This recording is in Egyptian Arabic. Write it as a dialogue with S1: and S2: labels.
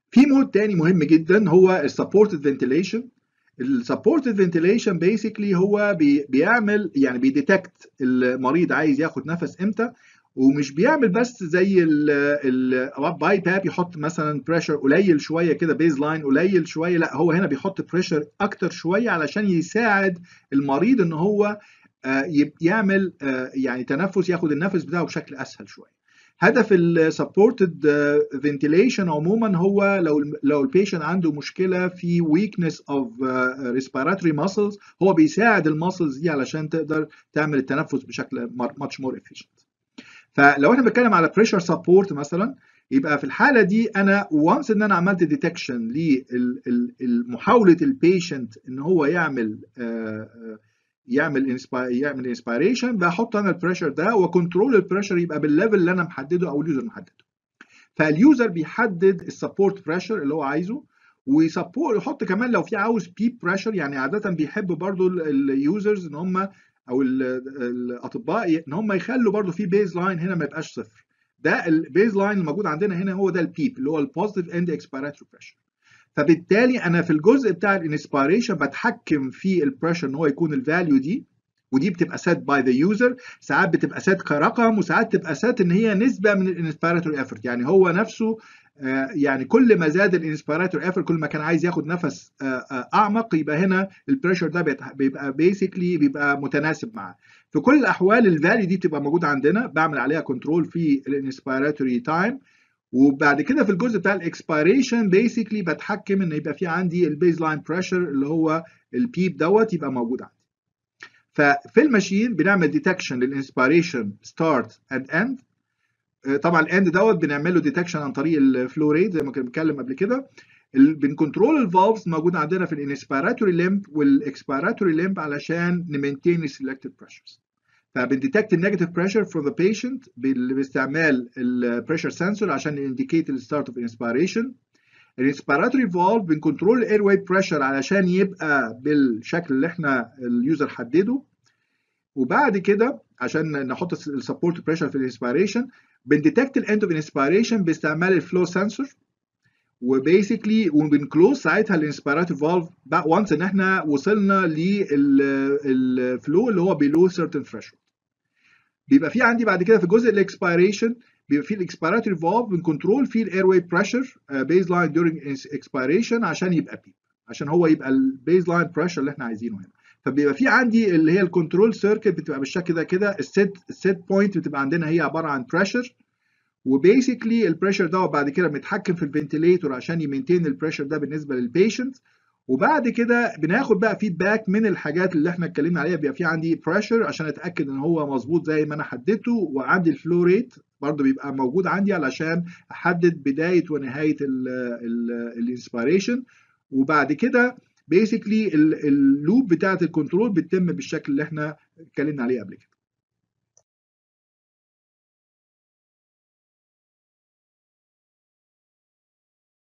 S1: في مود تاني مهم جدا هو السبورتد فنتيليشن السبورتد فنتيليشن بيسكلي هو بي بيعمل يعني بيديتكت المريض عايز ياخد نفس امتى ومش بيعمل بس زي الباي باب يحط مثلا بريشر قليل شويه كده بيز لاين قليل شويه لا هو هنا بيحط بريشر اكتر شويه علشان يساعد المريض ان هو يعمل يعني تنفس ياخد النفس بتاعه بشكل اسهل شويه هدف السبورتد فنتيليشن عموما هو لو لو البيشنت عنده مشكله في ويكنس اوف ريسبيراتوري ماسلز هو بيساعد الماسلز دي علشان تقدر تعمل التنفس بشكل ماتش مور افيشنت فلو احنا بنتكلم على بريشر سبورت مثلا يبقى في الحاله دي انا وانس ان انا عملت ديتكشن لمحاوله البيشنت ان هو يعمل يعمل يعمل انسبيريشن بحط انا البريشر ده وكنترول البريشر يبقى بالليفل اللي انا محدده او اليوزر محدده فاليوزر بيحدد السبورت بريشر اللي هو عايزه ويسبورت يحط كمان لو في عاوز بيب بريشر يعني عاده بيحب برضو اليوزرز ان هم او الاطباء ان هم يخلوا برضو في بيز لاين هنا ما يبقاش صفر ده البيز لاين الموجود عندنا هنا هو ده البيب اللي هو البوزيتيف اند اكسبيراتوري بريشر فبالتالي انا في الجزء بتاع الانسبيريشن بتحكم في البريشر ان هو يكون الفاليو دي ودي بتبقى سيت باي ذا يوزر ساعات بتبقى سيت كرقم وساعات تبقى سيت ان هي نسبه من الانسبيراتوري افورت يعني هو نفسه يعني كل ما زاد الانسبيراتوري افورت كل ما كان عايز ياخد نفس اعمق يبقى هنا البريشر ده بيبقى بيسكلي بيبقى متناسب معاه في كل الاحوال الفاليو دي بتبقى موجوده عندنا بعمل عليها كنترول في الانسبيراتوري تايم وبعد كده في الجزء بتاع الاكسبيريشن بيسكلي بتحكم ان يبقى في عندي البيز لاين بريشر اللي هو البيب دوت يبقى موجود عندي ففي الماشين بنعمل ديتكشن للانسبيريشن ستارت اند اند طبعا الاند دوت بنعمل له ديتكشن عن طريق الفلو ريت زي ما كنا بنتكلم قبل كده بنكنترول الفالفز موجود عندنا في الانسبيراتوري ليمب والاكسبيراتوري ليمب علشان نمنتين السلكتد بريشرز فبنديتكت النيجاتيف بريشر فور ذا بيشنت باستعمال البريشر سنسور عشان انديكيت الستارت اوف انسبيريشن الانسبيراتوري فالف بنكنترول الاير واي بريشر علشان يبقى بالشكل اللي احنا اليوزر حدده وبعد كده عشان نحط السبورت بريشر في الانسبيريشن بنديتكت الاند اوف انسبيريشن باستعمال الفلو سنسور وبيسكلي وبنكلوز ساعتها الانسبيراتوري فالف وانس ان احنا وصلنا للفلو اللي هو بيلو سيرتن ثريشولد بيبقى في عندي بعد كده في جزء الاكسبيريشن بيبقى في الاكسبيراتوري فالف بنكنترول فيه الاير واي بريشر بيز لاين دورينج اكسبيريشن عشان يبقى بيب عشان هو يبقى البيز لاين بريشر اللي احنا عايزينه هنا فبيبقى في عندي اللي هي الكنترول سيركت بتبقى بالشكل ده كده السيت السيت بوينت بتبقى عندنا هي عباره عن بريشر وبيسكلي البريشر ده بعد كده بنتحكم في الفنتليتور عشان يمينتين البريشر ده بالنسبه للبيشنت وبعد كده بناخد بقى فيدباك من الحاجات اللي احنا اتكلمنا عليها بيبقى في عندي بريشر عشان اتاكد ان هو مظبوط زي ما انا حددته وعندي الفلو ريت برضه بيبقى موجود عندي علشان احدد بدايه ونهايه الانسبيريشن وبعد كده بيسكلي اللوب بتاعه الكنترول بتتم بالشكل اللي احنا اتكلمنا عليه قبل كده